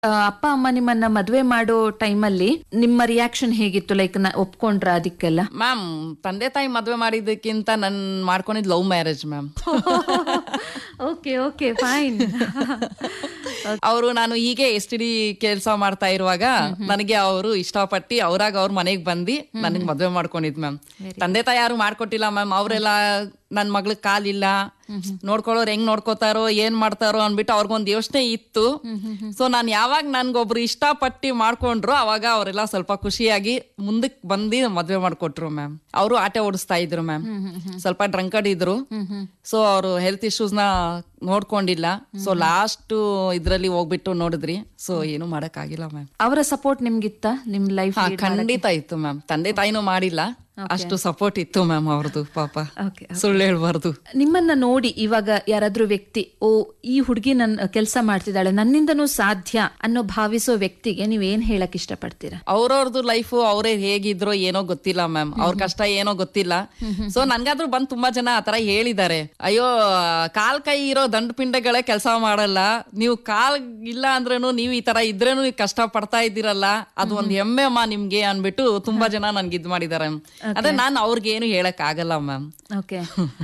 ಆ, ಅಪ್ಪ ಅಮ್ಮ ನಿಮ್ಮನ್ನ ಮದ್ವೆ ಮಾಡೋ ಟೈಮಲ್ಲಿ ನಿಮ್ಮ ರಿಯಾಕ್ಷನ್ ಹೇಗಿತ್ತು ಲೈಕ್ ಒಪ್ಕೊಂಡ್ರ ಅದಕ್ಕೆಲ್ಲ ಮ್ಯಾಮ್ ತಂದೆ ತಾಯಿ ಮದ್ವೆ ಮಾಡಿದ್ದಕ್ಕಿಂತ ನನ್ ಮಾಡ್ಕೊಂಡಿದ್ love marriage ma'am okay okay fine ಅವರು ನಾನು ಹೀಗೆ ಎಸ್ ಟಿ ಡಿ ಕೆಲಸ ಮಾಡ್ತಾ ಇರುವಾಗ ನನಗೆ ಅವರು ಇಷ್ಟಪಟ್ಟು ಅವ್ರಾಗ ಅವ್ರ ಮನೆಗ್ ಬಂದು ನನಗೆ ಮದ್ವೆ ಮಾಡ್ಕೊಂಡಿದ್ ಮ್ಯಾಮ್ ತಂದೆ ತಾಯಿ ಯಾರು ಮಾಡ್ಕೊಟ್ಟಿಲ್ಲ ಮ್ಯಾಮ್ ಅವರೆಲ್ಲ ನನ್ ಮಗ್ಳ ಕಾಲಿಲ್ಲ ನೋಡ್ಕೊಳ್ಳೋರು ಹೆಂಗ್ ನೋಡ್ಕೋತಾರೋ ಏನ್ ಮಾಡ್ತಾರೋ ಅನ್ಬಿಟ್ಟು ಅವ್ರಿಗೊಂದ್ ಯೋಚನೆ ಇತ್ತು ಸೊ ನಾನ್ ಯಾವಾಗ ನನ್ಗೊಬ್ರು ಇಷ್ಟಪಟ್ಟು ಮಾಡ್ಕೊಂಡ್ರು ಅವಾಗ ಅವರೆಲ್ಲ ಸ್ವಲ್ಪ ಖುಷಿಯಾಗಿ ಮುಂದಕ್ ಬಂದು ಮದ್ವೆ ಮಾಡ್ಕೊಟ್ರು ಮ್ಯಾಮ್ ಅವರು ಆಟೆ ಓಡಿಸ್ತಾ ಇದ್ರು ಮ್ಯಾಮ್ ಸ್ವಲ್ಪ ಡ್ರಂಕಡ್ ಇದ್ರು ಸೊ ಅವರು ಹೆಲ್ತ್ ಇಶ್ಯೂಸ್ ನ ನೋಡ್ಕೊಂಡಿಲ್ಲ ಸೊ ಲಾಸ್ಟ್ ಇದ್ರಲ್ಲಿ ಹೋಗ್ಬಿಟ್ಟು ನೋಡಿದ್ರಿ ಸೊ ಏನು ಮಾಡಕ್ ಆಗಿಲ್ಲ ಮ್ಯಾಮ್ ಅವರ ಸಪೋರ್ಟ್ ನಿಮ್ಗಿತ್ತ ನಿಮ್ ಲೈಫ್ ಖಂಡಿತ ಇತ್ತು ಮ್ಯಾಮ್ ತಂದೆ ತಾಯಿನೂ ಮಾಡಿಲ್ಲ ಅಷ್ಟು ಸಪೋರ್ಟ್ ಇತ್ತು ಮ್ಯಾಮ್ ಅವ್ರದ್ದು ಪಾಪ ಓಕೆ ಸುಳ್ಳು ಹೇಳ್ಬಾರ್ದು ನಿಮ್ಮನ್ನ ನೋಡಿ ಇವಾಗ ಯಾರಾದ್ರೂ ವ್ಯಕ್ತಿ ಓ ಈ ಹುಡುಗಿ ನನ್ ಕೆಲಸ ಮಾಡ್ತಿದ್ದಾಳೆ ನನ್ನಿಂದನೂ ಸಾಧ್ಯ ಅನ್ನೋ ಭಾವಿಸೋ ವ್ಯಕ್ತಿಗೆ ನೀವ್ ಏನ್ ಹೇಳಕ್ ಇಷ್ಟಪಡ್ತೀರಾ ಅವ್ರವ್ರದ್ದು ಲೈಫ್ ಅವರೇ ಹೇಗಿದ್ರೋ ಏನೋ ಗೊತ್ತಿಲ್ಲ ಮ್ಯಾಮ್ ಅವ್ರ ಕಷ್ಟ ಏನೋ ಗೊತ್ತಿಲ್ಲ ಸೊ ನನ್ಗಾದ್ರೂ ಬಂದ್ ತುಂಬಾ ಜನ ಆತರ ಹೇಳಿದ್ದಾರೆ ಅಯ್ಯೋ ಕಾಲ್ ಕೈ ಇರೋ ದಂಡ ಪಿಂಡಗಳೇ ಕೆಲಸ ಮಾಡಲ್ಲ ನೀವು ಕಾಲ್ ಇಲ್ಲ ಅಂದ್ರೇನು ನೀವು ಈ ತರ ಇದ್ರೇನು ನೀವು ಕಷ್ಟ ಪಡ್ತಾ ಇದ್ದೀರಲ್ಲ ಅದು ಒಂದ್ ಹೆಮ್ಮೆ ಅಮ್ಮ ನಿಮ್ಗೆ ಅನ್ಬಿಟ್ಟು ತುಂಬಾ ಜನ ನನ್ಗೆ ಇದ್ ಮಾಡಿದ್ದಾರೆ ಅದೇ ನಾನು ಅವ್ರಿಗೆ ಏನು ಹೇಳಕ್ ಆಗಲ್ಲ ಮ್ಯಾಮ್ ಓಕೆ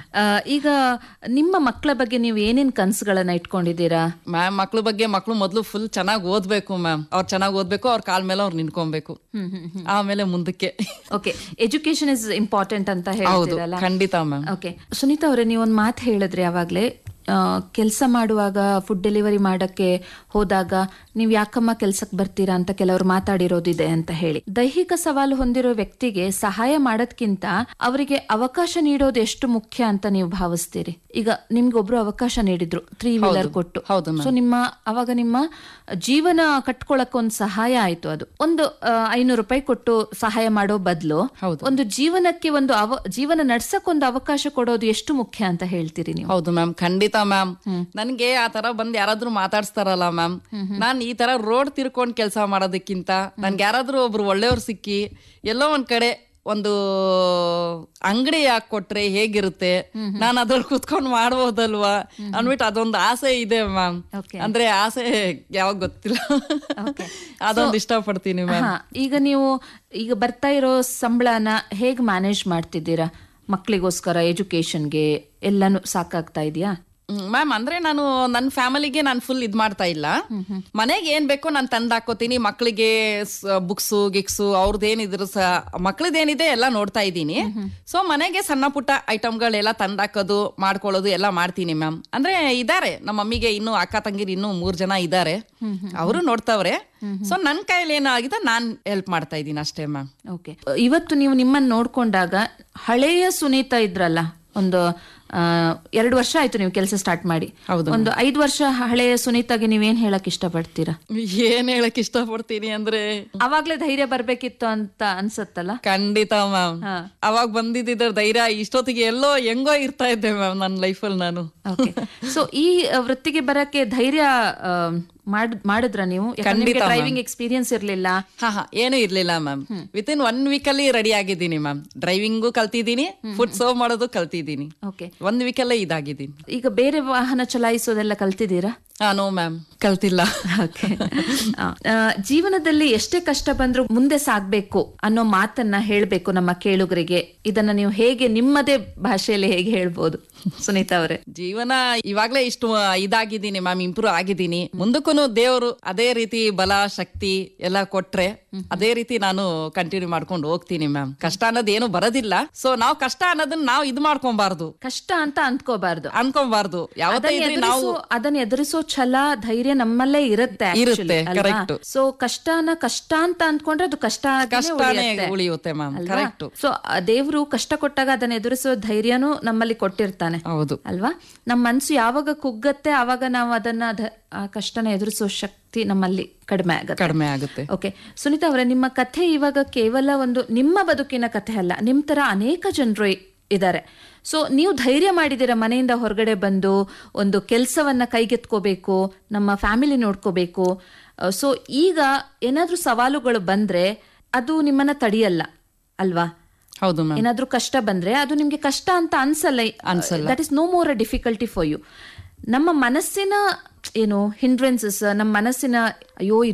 ಈಗ ನಿಮ್ಮ ಮಕ್ಕಳ ಬಗ್ಗೆ ನೀವು ಏನೇನ್ ಕನ್ಸುಗಳನ್ನ ಇಟ್ಕೊಂಡಿದ್ದೀರಾ ಮ್ಯಾಮ್ ಮಕ್ಳ ಬಗ್ಗೆ ಮಕ್ಳು ಮೊದ್ಲು ಫುಲ್ ಚೆನ್ನಾಗಿ ಓದ್ಬೇಕು ಮ್ಯಾಮ್ ಅವ್ರು ಚೆನ್ನಾಗಿ ಓದ್ಬೇಕು ಅವ್ರ ಕಾಲ್ ಮೇಲೆ ಅವ್ರು ನಿಂತ್ಕೊಬೇಕು ಆಮೇಲೆ ಮುಂದಕ್ಕೆ ಓಕೆ ಎಜುಕೇಶನ್ ಇಸ್ ಇಂಪಾರ್ಟೆಂಟ್ ಅಂತ ಹೌದು ಹೇಳ್ತೀರಲ್ಲ ಖಂಡಿತ ಮ್ಯಾಮ್ ಓಕೆ ಸುನೀತಾ ಅವರೇ ನೀವೊಂದು ಮಾತು ಹೇಳಿದ್ರಿ ಯಾವಾಗಲೇ ಕೆಲಸ ಮಾಡುವಾಗ ಫುಡ್ ಡೆಲಿವರಿ ಮಾಡಕ್ಕೆ ಹೋದಾಗ ನೀವು ಯಾಕಮ್ಮ ಕೆಲ್ಸಕ್ಕೆ ಬರ್ತೀರಾ ಅಂತ ಕೆಲವರು ಮಾತಾಡಿರೋದಿದೆ ಅಂತ ಹೇಳಿ ದೈಹಿಕ ಸವಾಲು ಹೊಂದಿರೋ ವ್ಯಕ್ತಿಗೆ ಸಹಾಯ ಮಾಡೋದ್ಕಿಂತ ಅವರಿಗೆ ಅವಕಾಶ ನೀಡೋದು ಎಷ್ಟು ಮುಖ್ಯ ಅಂತ ನೀವು ಭಾವಿಸ್ತೀರಿ ಈಗ ನಿಮ್ಗೆ ಒಬ್ರು ಅವಕಾಶ ನೀಡಿದ್ರು ತ್ರೀ ವೀಲರ್ ಕೊಟ್ಟು ಹೌದು ಸೊ ನಿಮ್ಮ ಅವಾಗ ನಿಮ್ಮ ಜೀವನ ಕಟ್ಕೊಳಕ್ ಒಂದು ಸಹಾಯ ಆಯ್ತು ಅದು ಒಂದು ಐನೂರು ರೂಪಾಯಿ ಕೊಟ್ಟು ಸಹಾಯ ಮಾಡೋ ಬದಲು ಹೌದು. ಒಂದು ಜೀವನಕ್ಕೆ ಒಂದು ಅವ ಜೀವನ ನಡ್ಸಕ್ ಒಂದು ಅವಕಾಶ ಕೊಡೋದು ಎಷ್ಟು ಮುಖ್ಯ ಅಂತ ಹೇಳ್ತೀರಿ ನೀವು ಹೌದು ಮ್ಯಾಮ್ ಖಂಡಿತ ಮ್ಯಾಮ್ ನನ್ಗೆ ಆ ತರ ಬಂದ್ ಯಾರಾದ್ರೂ ಮಾತಾಡ್ಸ್ತಾರಲ್ಲ ಮ್ಯಾಮ್ ನಾನ್ ಈ ತರ ರೋಡ್ ತಿರ್ಕೊಂಡ್ ಕೆಲಸ ಮಾಡೋದಕ್ಕಿಂತ ನನ್ಗೆ ಯಾರಾದ್ರೂ ಒಬ್ರು ಒಳ್ಳೆಯವ್ರು ಸಿಕ್ಕಿ ಎಲ್ಲೋ ಒಂದ್ ಕಡೆ ಒಂದು ಅಂಗಡಿ ಹಾಕ್ ಕೊಟ್ರೆ ಹೇಗಿರುತ್ತೆ ನಾನ್ ಅದ್ರಲ್ಲಿ ಕುತ್ಕೊಂಡ್ ಮಾಡ್ಬೋದಲ್ವಾ ಅನ್ಬಿಟ್ಟು ಅದೊಂದು ಆಸೆ ಇದೆ ಮ್ಯಾಮ್ Okay. ಅಂದ್ರೆ ಆಸೆ ಯಾವಾಗ ಗೊತ್ತಿಲ್ಲ ಅದೊಂದು ಇಷ್ಟಪಡ್ತೀನಿ ಮ್ಯಾಮ್ ಹಾ ಈಗ ನೀವು ಈಗ ಬರ್ತಾ ಇರೋ ಸಂಬಳನ ಹೇಗ್ ಮ್ಯಾನೇಜ್ ಮಾಡ್ತಿದ್ದೀರಾ ಮಕ್ಕಳಿಗೋಸ್ಕರ ಎಜುಕೇಶನ್ಗೆ ಎಲ್ಲಾನು ಸಾಕಾಗ್ತಾ ಇದೆಯಾ ಮ್ಯಾಮ್ ಅಂದ್ರೆ ನಾನು ನನ್ನ ಫ್ಯಾಮಿಲಿಗೆ ನಾನು ಫುಲ್ ಇದ್ ಮಾಡ್ತಾ ಇಲ್ಲ ಮನೆಗೆ ಏನ್ ಬೇಕೋ ನಾನು ತಂದ್ ಹಾಕೋತೀನಿ ಮಕ್ಕಳಿಗೆ ಬುಕ್ಸು ಗಿಕ್ಸು ಅವ್ರದ್ದು ಏನಿದ್ರು ಸ ಮಕ್ಳದ್ದೇನಿದೆ ಎಲ್ಲ ನೋಡ್ತಾ ಇದ್ದೀನಿ ಸೊ ಮನೆಗೆ ಸಣ್ಣ ಪುಟ್ಟ ಐಟಮ್ಗಳೆಲ್ಲ ತಂದ್ ಹಾಕೋದು ಮಾಡ್ಕೊಳ್ಳೋದು ಎಲ್ಲ ಮಾಡ್ತೀನಿ ಮ್ಯಾಮ್ ಅಂದ್ರೆ ಇದಾರೆ ನಮ್ಮ ಮಮ್ಮಿಗೆ ಇನ್ನು ಅಕ್ಕ ತಂಗಿರು ಇನ್ನೂ ಮೂರ್ ಜನ ಇದಾರೆ ಅವರು ನೋಡ್ತಾವ್ರೆ ಸೊ ನನ್ ಕೈಯಲ್ಲಿ ಏನಾಗಿದೆ ನಾನ್ ಹೆಲ್ಪ್ ಮಾಡ್ತಾ ಇದ್ದೀನಿ ಅಷ್ಟೇ ಮ್ಯಾಮ್ ಓಕೆ ಇವತ್ತು ನೀವು ನಿಮ್ಮನ್ನ ನೋಡ್ಕೊಂಡಾಗ ಹಳೆಯ ಸುನೀತಾ ಇದ್ರಲ್ಲ ಒಂದು ಆ, ಎರಡು ವರ್ಷ ಆಯ್ತು ನೀವು ಕೆಲಸ ಸ್ಟಾರ್ಟ್ ಮಾಡಿ ಹೌದು ಒಂದು ಐದು ವರ್ಷ ಹಳೆಯ ಸುನೀತಾಗೆ ನೀವೇನ್ ಹೇಳಕ್ ಇಷ್ಟಪಡ್ತೀರಾ ಏನ್ ಹೇಳಕ್ ಇಷ್ಟಪಡ್ತೀನಿ ಅಂದ್ರೆ ಅವಾಗ್ಲೇ ಧೈರ್ಯ ಬರ್ಬೇಕಿತ್ತು ಅಂತ ಅನ್ಸತ್ತಲ್ಲ ಖಂಡಿತ ಮ್ಯಾಮ್ ಹಾ. ಅವಾಗ ಬಂದಿದ್ದ ಧೈರ್ಯ ಇಷ್ಟೊತ್ತಿಗೆ ಎಲ್ಲೋ ಹೆಂಗೋ ಇರ್ತಾ ಇದ್ದೆ ಮ್ಯಾಮ್ ನನ್ನ ಲೈಫಲ್ಲಿ ನಾನು ಓಕೆ ಸೊ ಈ ಆ, ವೃತ್ತಿಗೆ ಬರಕ್ಕೆ ಧೈರ್ಯ ಆ, ಮಾಡ್ ಮಾಡಿದ್ರ ನೀವು ಖಂಡಿತ, ಡ್ರೈವಿಂಗ್ ಎಕ್ಸ್ಪೀರಿಯನ್ಸ್ ಇರ್ಲಿಲ್ಲ ಹಾ ಹಾ ಏನು ಇರ್ಲಿಲ್ಲ ma'am within one week ಅಲ್ಲಿ ರೆಡಿ ಆಗಿದ್ದೀನಿ ಮ್ಯಾಮ್ ಡ್ರೈವಿಂಗು ಕಲ್ತಿದ್ದೀನಿ ಫುಡ್ ಸರ್ವ್ ಮಾಡೋದು ಕಲ್ತಿದ್ದೀನಿ ಓಕೆ ಒಂದ್ ವೀಕ್ ಅಲ್ಲೇ ಇದಾಗಿದ್ದೀನಿ ಈಗ ಬೇರೆ ವಾಹನ ಚಲಾಯಿಸೋದೆಲ್ಲ ಕಲ್ತಿದ್ದೀರಾ ಹಾ ನೋ ಮ್ಯಾಮ್ ಕಲ್ತಿಲ್ಲ ಓಕೆ ಜೀವನದಲ್ಲಿ ಎಷ್ಟೇ ಕಷ್ಟ ಬಂದ್ರೂ ಮುಂದೆ ಸಾಗ್ಬೇಕು ಅನ್ನೋ ಮಾತನ್ನ ಹೇಳ್ಬೇಕು ನಮ್ಮ ಕೇಳುಗರಿಗೆ ಇದನ್ನ ನೀವು ಹೇಗೆ ನಿಮ್ಮದೇ ಭಾಷೆಯಲ್ಲಿ ಹೇಗೆ ಹೇಳ್ಬೋದು ಸುನೀತಾ ಅವರೇ ಜೀವನ ಇವಾಗ್ಲೇ ಇಷ್ಟು ಇದಾಗಿದ್ದೀನಿ ಮ್ಯಾಮ್ ಇಂಪ್ರೂವ್ ಆಗಿದ್ದೀನಿ ಮುಂದಕ್ಕೂ ದೇವರು ಅದೇ ರೀತಿ ಬಲ ಶಕ್ತಿ ಎಲ್ಲ ಕೊಟ್ರೆ ಅದೇ ರೀತಿ ನಾನು ಕಂಟಿನ್ಯೂ ಮಾಡ್ಕೊಂಡು ಹೋಗ್ತೀನಿ ಮ್ಯಾಮ್ ಕಷ್ಟ ಅನ್ನೋದು ಏನು ಬರೋದಿಲ್ಲ ಸೊ ನಾವು ಕಷ್ಟ ಅನ್ನೋದನ್ನ ನಾವು ಇದು ಮಾಡ್ಕೊಬಾರ್ದು ಕಷ್ಟ ಅಂತ ಅಂದ್ಕೋಬಾರ್ದು ಅನ್ಕೊಬಾರ್ದು ಯಾವತ್ತೇ ಅದನ್ನ ಇದ್ರಿ ನಾವು ಎದುರಿಸೋ ಅದನ್ನ ಎದುರಿಸೋ ಛಲ ಧೈರ್ಯ ನಮ್ಮಲ್ಲೇ ಇರುತ್ತೆ ಇರುತ್ತೆ, correct. ಸೊ ಕಷ್ಟನ ಕಷ್ಟ ಅಂತ ಅಂದ್ಕೊಂಡ್ರೆ ಅದು ಕಷ್ಟ ಆಗೇನೆ ಕಷ್ಟನೇ ಉಳಿಯುತ್ತೆ. ಉಳಿಯುತ್ತೆ ಮ್ಯಾಮ್ ಅಲ್ವಾ? ಕರೆಕ್ಟ್ ಸೊ ದೇವ್ರು ಕಷ್ಟ ಕೊಟ್ಟಾಗ ಅದನ್ನ ಎದುರಿಸೋ ಧೈರ್ಯನೂ ನಮ್ಮಲ್ಲಿ ಕೊಟ್ಟಿರ್ತಾನೆ ಹೌದು ಅಲ್ವಾ ನಮ್ಮ ಮನ್ಸು ಯಾವಾಗ ಕುಗ್ಗತ್ತೆ ಆವಾಗ ನಾವು ಅದನ್ನ ಧ- ಆ ಕಷ್ಟನ ಎದುರಿಸೋ ಶಕ್ತಿ ನಮ್ಮಲ್ಲಿ ಕಡಿಮೆ ಆಗತ್ತೆ ಕಡಿಮೆ ಆಗುತ್ತೆ ಓಕೆ ಸುನೀತಾ ಅವರೇ ನಿಮ್ಮ ಕಥೆ ಇವಾಗ ಕೇವಲ ಒಂದು ನಿಮ್ಮ ಬದುಕಿನ ಕಥೆ ಅಲ್ಲ ನಿಮ್ ತರ ಅನೇಕ ಜನರು ಇದ್ದಾರೆ ಸೊ ನೀವು ಧೈರ್ಯ ಮಾಡಿದ್ದೀರ ಮನೆಯಿಂದ ಹೊರಗಡೆ ಬಂದು ಒಂದು ಕೆಲಸವನ್ನ ಕೈಗೆತ್ಕೋಬೇಕು ನಮ್ಮ ಫ್ಯಾಮಿಲಿ ನೋಡ್ಕೋಬೇಕು ಸೊ ಈಗ ಏನಾದ್ರೂ ಸವಾಲುಗಳು ಬಂದ್ರೆ ಅದು ನಿಮ್ಮನ್ನ ತಡಿಯಲ್ಲ ಅಲ್ವಾ ಹೌದು ಮ್ಯಾಮ್ ಏನಾದ್ರೂ ಕಷ್ಟ ಬಂದ್ರೆ ಅದು ನಿಮ್ಗೆ ಕಷ್ಟ ಅಂತ ಅನ್ಸಲ್ಲ ಅನ್ಸಲ್ಲ. That is no more a difficulty for you ನಮ್ಮ ಮನಸ್ಸಿನ ಏನು ಹಿಂಡ್ರೆನ್ಸಸ್ ನಮ್ಮ ಮನಸ್ಸಿನ ಅಯ್ಯೋ ಇದು